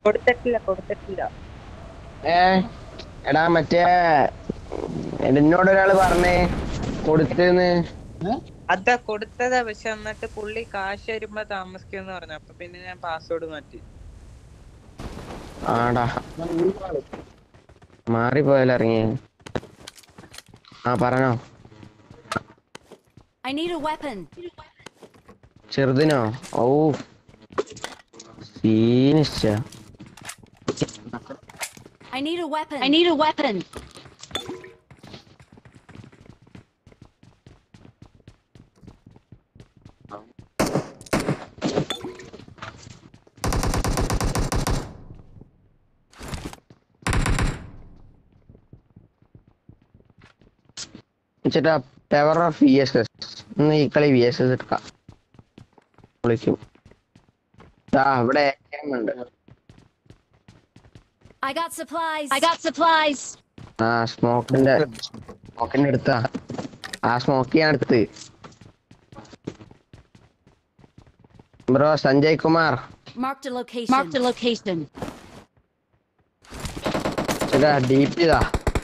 കൊടുത്തിട്ടില്ല കൊടുത്തിട്ടില്ല ഏ എടാ മറ്റേ എന്നോട് ഒരാള് പറഞ്ഞേ കൊടുത്തെന്ന് അതാ കൊടുത്തതാ പക്ഷെ എന്നിട്ട് പുള്ളി കാശ് വരുമ്പോ താമസിക്കുമെന്ന് പറഞ്ഞു അപ്പൊ പിന്നെ ഞാൻ പാസ്വേഡ് മാറ്റി ആടാ മാറിപ്പോയാലോ ഇറങ്ങി ആ പറഞ്ഞോ I need a weapon. ചെറുതിനോ ഓ സീനിച്ച I need a weapon. I need a weapon. ചേട്ടാ power of V S S ഇന്ന് ഈ കളി വി എസ് എസ് എടുക്കാം വിളിക്കും ദാ ഇവിടെ AM ഉണ്ട് I got supplies. I got supplies. ആ സ്മോക്കിന്റെ സ്മോക്കിന്റെ അടുത്താ ആ സ്മോക്ക് ഞാൻ എടുത്ത് bro Sanjay Kumar Marked a location. Marked a location. ചേട്ടാ ഡി പി ഇതാ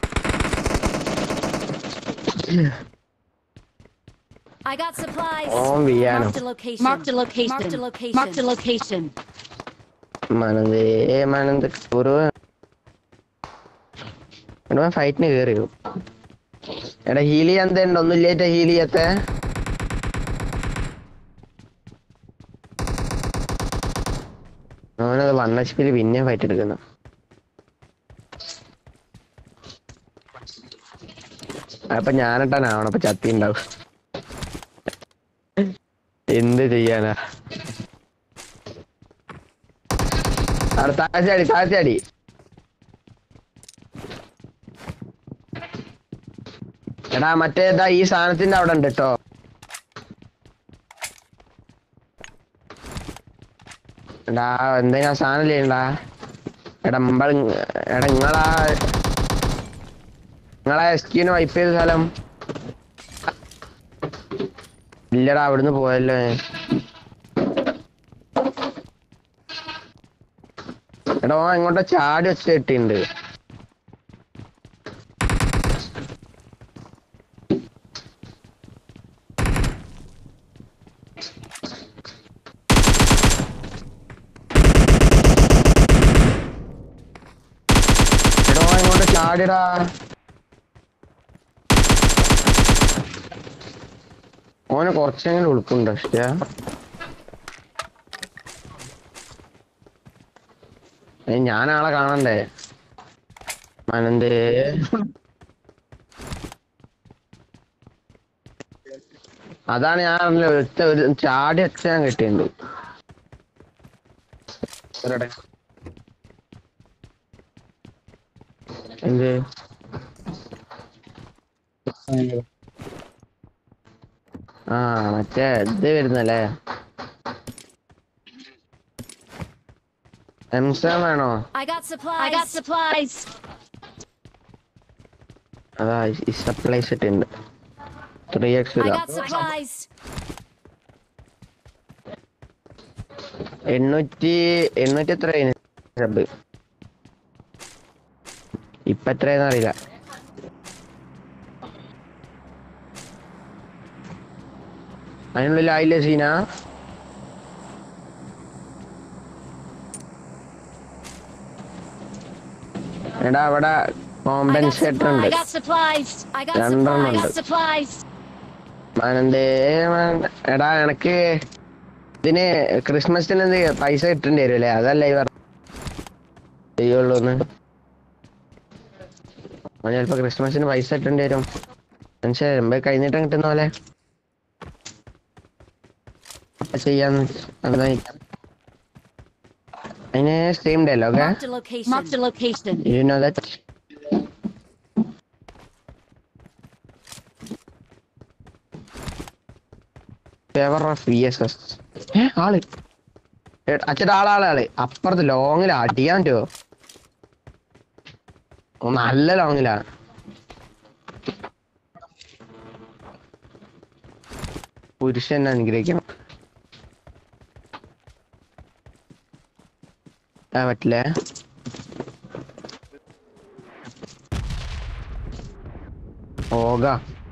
I got supplies. ഓൻ വിയാനോ Marked a location. Marked a location. Marked a location. Marked a location. മനന്തേ മനന്ത് ഒരു എടാ ഫൈറ്റിന് കേറി എടാ ഹീലി എന്തുണ്ട് ഒന്നുമില്ലേറ്റ ഹീലി എത്തെ അവനത് വൺ എച്ച് പിയിൽ പിന്നെ ഫൈറ്റ് എടുക്കുന്നു അപ്പൊ ഞാനിട്ടാനാവണം അപ്പൊ ചത്തി ഉണ്ടാവും എന്ത് ചെയ്യാനാ അവിടെ താഴ്ചയാടി താഴ്ചയാടി എടാ മറ്റേതാ ഈ സാധനത്തിന്റെ അവിടെ ഉണ്ട് കേട്ടോ എടാ എന്തെങ്കിലും സാധനം ചെയ്യണ്ടാ എടാ മുമ്പ് എടാ നിങ്ങളാ നിങ്ങളാ എസ്ക്യൂന് വൈപ്പ് ചെയ്ത സ്ഥലം ഇല്ലടാ അവിടുന്ന് പോയല്ലോ ഞാൻ. എടാ ഓൻ ഇങ്ങോട്ടോ ചാടി വെച്ച് കിട്ടിണ്ട് എടാ ഓൻ ഇങ്ങോട്ട് ചാടിടാ ഓന് കുറച്ചെങ്കിലും ഉളുപ്പുണ്ട് പക്ഷേ ഏയ് ഞാൻ ആളെ കാണണ്ടേ മനന്തേ അതാണ് ഞാൻ പറഞ്ഞില്ലേ, ഒറ്റ ഒരു ചാടി ഒച്ച ഞാൻ കിട്ടിയിട്ടുണ്ട് ഒരെടെ. എന്ത് ആ മറ്റേ ഇത് വരുന്നല്ലേ എംസം വേണോ I got supplies. I got supplies. അതാ ഈ സപ്ലൈസ് ഇട്ടുണ്ട് three X I got supplies. എണ്ണൂറ്റി എണ്ണൂറ്റി എത്ര സബ് ഇപ്പൊ എത്രയെന്ന് അറിയില്ല അതിനുള്ളിൽ ആയില്ലേ സീന എടാ അവിടെ I got കോമ്പൻസേറ്റർ supplies. ഉണ്ട് I got supplies. I got രണ്ടെണ്ണം supplies. I got ഉണ്ട്. supplies. മാനന്തേ മാനന്ത- എടാ എനക്ക് ഇതിന് ക്രിസ്മസിന് എന്ത് പൈസ കിട്ടേണ്ടി വരും അല്ലേ അതല്ല ഇവർ ചെയ്യുള്ളൂന്ന് അവൻ ചിലപ്പോ ക്രിസ്മസിന് പൈസ കിട്ടേണ്ടി വരും മനസ്സിലായി കഴിഞ്ഞിട്ട് കിട്ടുന്ന പോലെ അപ്പൊ ചെയ്യാന്ന് അതായിരിക്കാം അതിന് സ്ട്രീം ഡേ അല്ലോ okay Marked a location. Marked a location. You know that? Favor of VSS. ഏ ആള് അച്ഛൻ്റെ ആളാളെ ആള് അപ്പുറത്ത് ലോങ്ങിലാ അടിയാൻ പറ്റുമോ ഓ, നല്ല ലോങ്ങിലാ പുരുഷൻ അനുഗ്രഹിക്കണം ആ പറ്റില്ലേ ഓക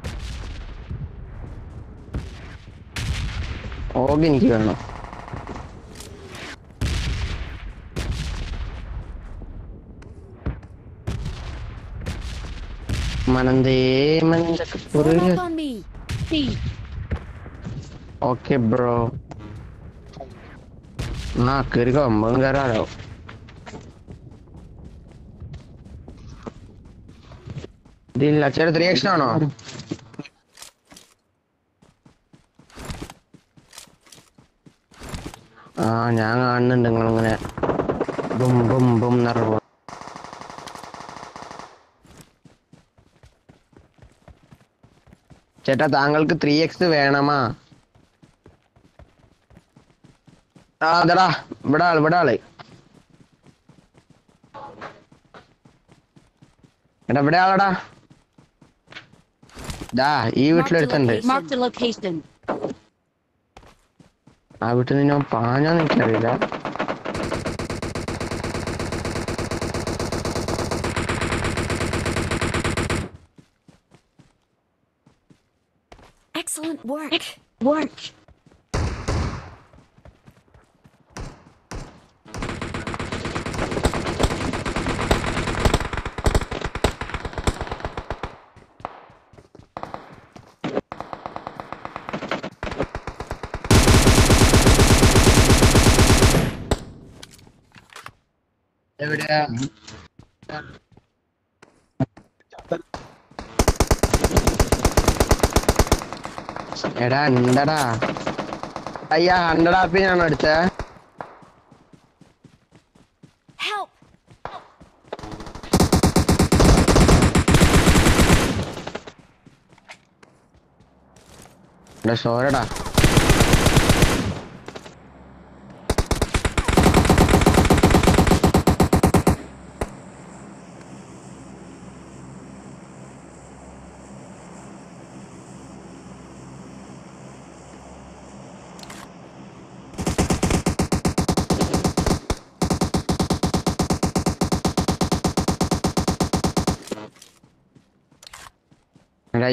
ഓക എനിക്ക് വേണം മനന്തേ മഞ്ചക്കപ്പുറ Form up on me. B. Okay bro ആ കയറിക്കോ അമ്പതും കയറാലോ ഇതില്ല ചേട്ടാ ത്രീ എക്ഷൻ ആണോ ആ ഞാൻ കാണുന്നുണ്ട് നിങ്ങളിങ്ങനെ ബും ബും ബും നിറവ് ചേട്ടാ താങ്കൾക്ക് ത്രീ എക്സ് വേണമാ ആ അതെടാ ഇവിടെ ആള് ഇവിടെ ആള് എടാ ഇവിടെ ആളടാ ദാ ഈ Marked a വീട്ടിലെടുത്തുണ്ട് location. Marked a location. ആ വീട്ടിൽ നിന്ന് ഞാൻ പാഞ്ഞാന്ന് എനിക്കറിയില്ല Excellent work. Work. എവിടെയാ എടാ ഉണ്ടടാ അയ്യാ ഹൺഡ്രഡ് ആപ്പിനാണോ അടിച്ചേ Help. എടാ ഷോരടാ എടാ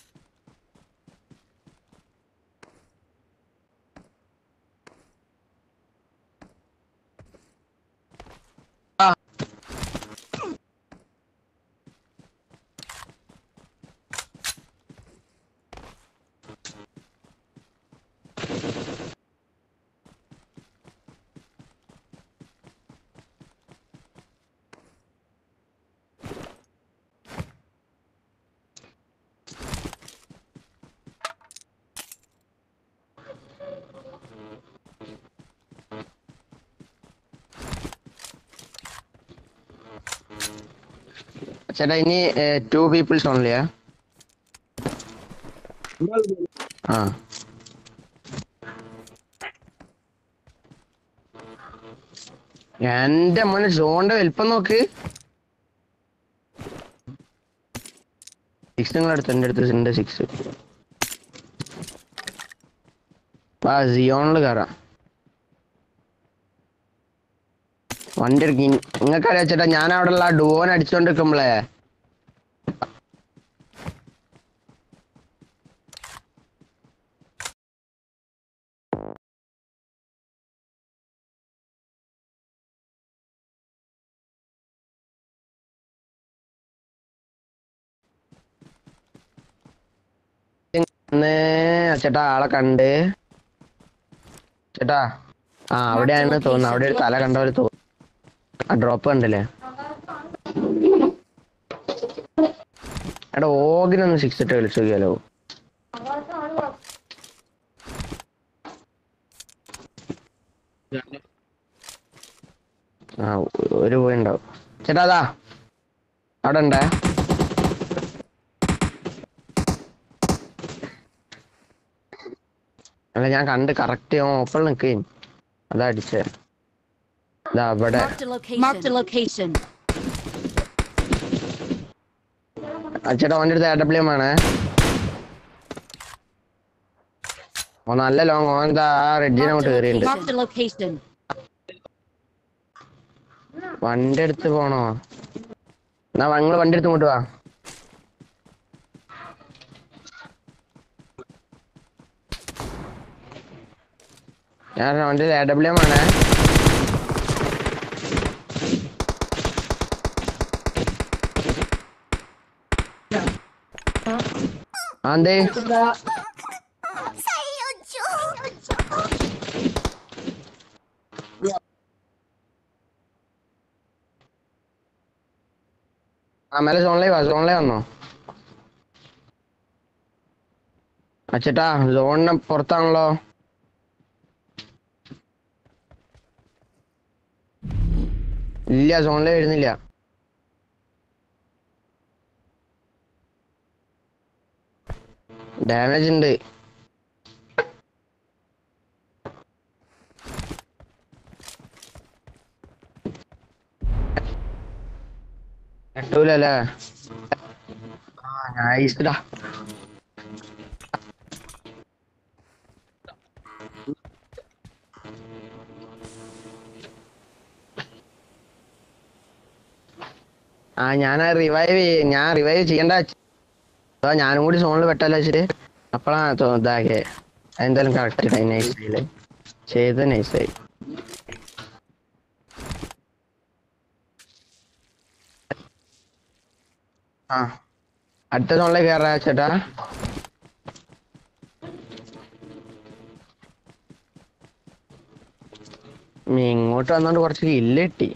ചേട്ടാ ഇനി ടു പീപ്പിൾസ് ഓൺലിയാ ആ എന്റെ മോനെ സോണിന്റെ വലിപ്പം നോക്ക് സിക്സ് നിങ്ങളടുത്ത് എന്റെ അടുത്ത് ഉണ്ട് സിക്സ് ആ സിയോണിൽ കയറാം വണ്ടി നിങ്ങൾക്ക് അറിയാം ചേട്ടാ ഞാൻ അവിടെ ഉള്ള ഡുവോൻ അടിച്ചോണ്ടിരിക്കുമ്പളേ ഇന്ന് ചേട്ടാ ആളെ കണ്ട് ചേട്ടാ ആ അവിടെയാണ് തോന്നുന്നത് അവിടെ ഒരു തല കണ്ട പോലെ തോന്നുന്നു ആ ഡ്രോപ്പ് കണ്ടില്ലേ എടാ ഓഗിനൊന്ന് സിക്സ് ഇട്ട് കളിച്ചു നോക്കിയാലോ ആ ഒരു പോയി ഉണ്ടാവും ചേട്ടാ അതാ അവിടെ ഉണ്ടേ അല്ല ഞാൻ കണ്ട് കറക്റ്റ് ഓപ്പൺ നിൽക്കേ അതാ അടിച്ചേ ഇതാ അവിടെ Marked a location. Marked a location. ആ ചേട്ടാ ഓൻ്റെ അടുത്ത് എ ഡബ്ല്യു എം ആണ് ഓ നല്ല ലോങ് ഓൻ ദാ ആ റെഡ്ജിനെ അങ്ങോട്ട് കയറിയിട്ടുണ്ട് Marked a location. വണ്ടി എടുത്ത് പോണോ എന്നാ നിങ്ങൾ വണ്ടി എടുത്ത് ഇങ്ങോട്ട് വാ ഞാൻ വണ്ടി എ ഡബ്ല്യു എം ആണ് അന്തേ ആ മേലെ സോണിലേ വാ സോണിലേ വന്നോ അച്ചട്ടാ സോണിന് പുറത്താണല്ലോ ഇല്ല സോണിലേ വരുന്നില്ല ഡാമേജ് ഉണ്ട് കിട്ടൂലല്ലേ ആ നൈസ്ഡാ ആ ഞാൻ റിവൈവ് ഞാൻ റിവൈവ് ചെയ്യണ്ട അതാ ഞാനും കൂടി സോണിൽ പെട്ടല്ലോ വെച്ചിട്ട് അപ്പളാണ് തോ- ഇതാക്കിയെ എന്തായാലും കറക്റ്റ് നൈസായില്ലേ ചെയ്ത് നൈസായി ആ അടുത്ത സോണിലേക്ക് കയറാ ചേട്ടാ നീ ഇങ്ങോട്ട് വന്നോണ്ട് കുറച്ച് കില്ല് കിട്ടി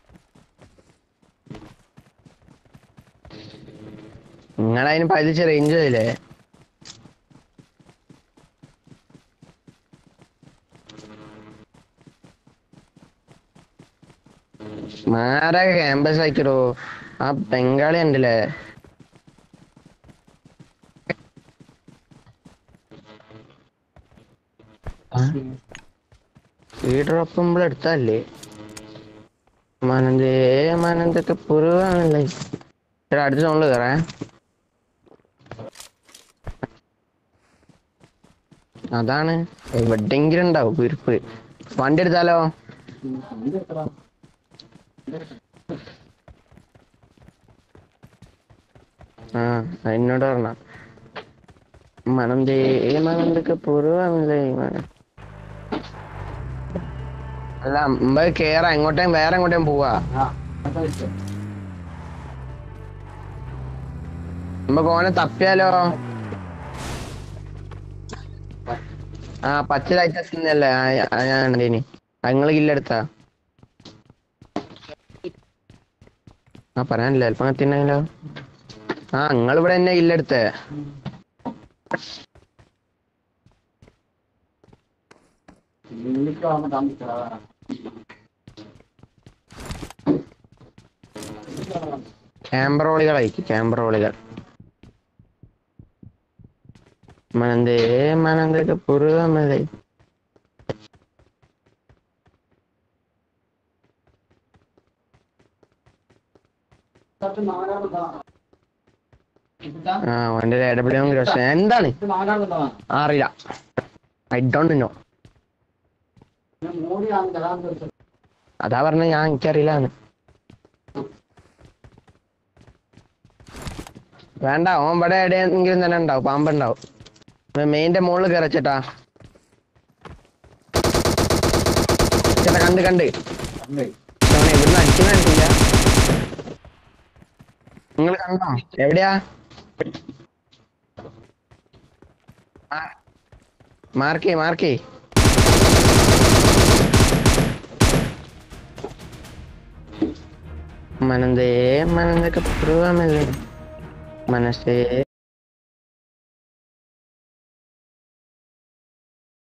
നിങ്ങളതിന് പതിച്ച് റേഞ്ച് ചെയ്തില്ലേ മാരാ ക്യാമ്പസ് ആക്കിടോ ആ ബംഗാളി ഉണ്ടല്ലേ വീടൊപ്പം എടുത്തല്ലേ മനന്തേ മനന്തൊക്കെ പുറവാണല്ലേ ചേട്ടാ അടുത്ത സോണില് കയറേ അതാണ് എവിടെങ്കിലും ഉണ്ടാവും കുരുപ്പ് വണ്ടി എടുത്താലോ ആ എന്നോട് പറഞ്ഞ മനം ദേ മനന്തൊക്കെ പുറവാണല്ലേ മനം അല്ല അമ്പ കേറാ എങ്ങോട്ടേം വേറെ എങ്ങോട്ടേം പോവാ നമുക്ക് ഓനെ തപ്പിയാലോ ആ പച്ച ലൈറ്റസ് അല്ലേ ഞാൻ ഇനി നിങ്ങള് കില്ലെടുത്താ ആ പറയാനില്ല ചിലപ്പോ എത്തിണ്ടെങ്കിലോ ആ നിങ്ങൾ ഇവിടെ തന്നെ കില്ലെടുത്തേ ക്യാമ്പറോളികളായിരിക്കും ക്യാമ്പറോളികൾ മനന്തേ മനന്തൊക്കെ പുറമേ ആ അവന്റെ എ ഡബ്ല്യു ഗ്രസ് എന്താണ് ആ, അറിയില്ല ഐ ഡോണ്ട് നോ അതാ പറഞ്ഞ ഞാൻ എനിക്കറിയില്ലാന്ന് വേണ്ട ഓൻ ഇവിടെ എവിടെയെങ്കിലും തന്നെ ഉണ്ടാവും പാമ്പുണ്ടാവും മെയിന്റെ മുകളിൽ കയറച്ചേട്ടാ ചേട്ടാ കണ്ട് കണ്ട് ചേട്ടാ, ഇവിടുന്ന് അടിക്കുന്ന കണ്ടില്ല നിങ്ങൾ കണ്ടോ എവിടെയാ മാർക്കേ മാർക്കേ മനന്തേ മനന്തൊക്കെ പൂർവമല്ലേ മനസ്സേ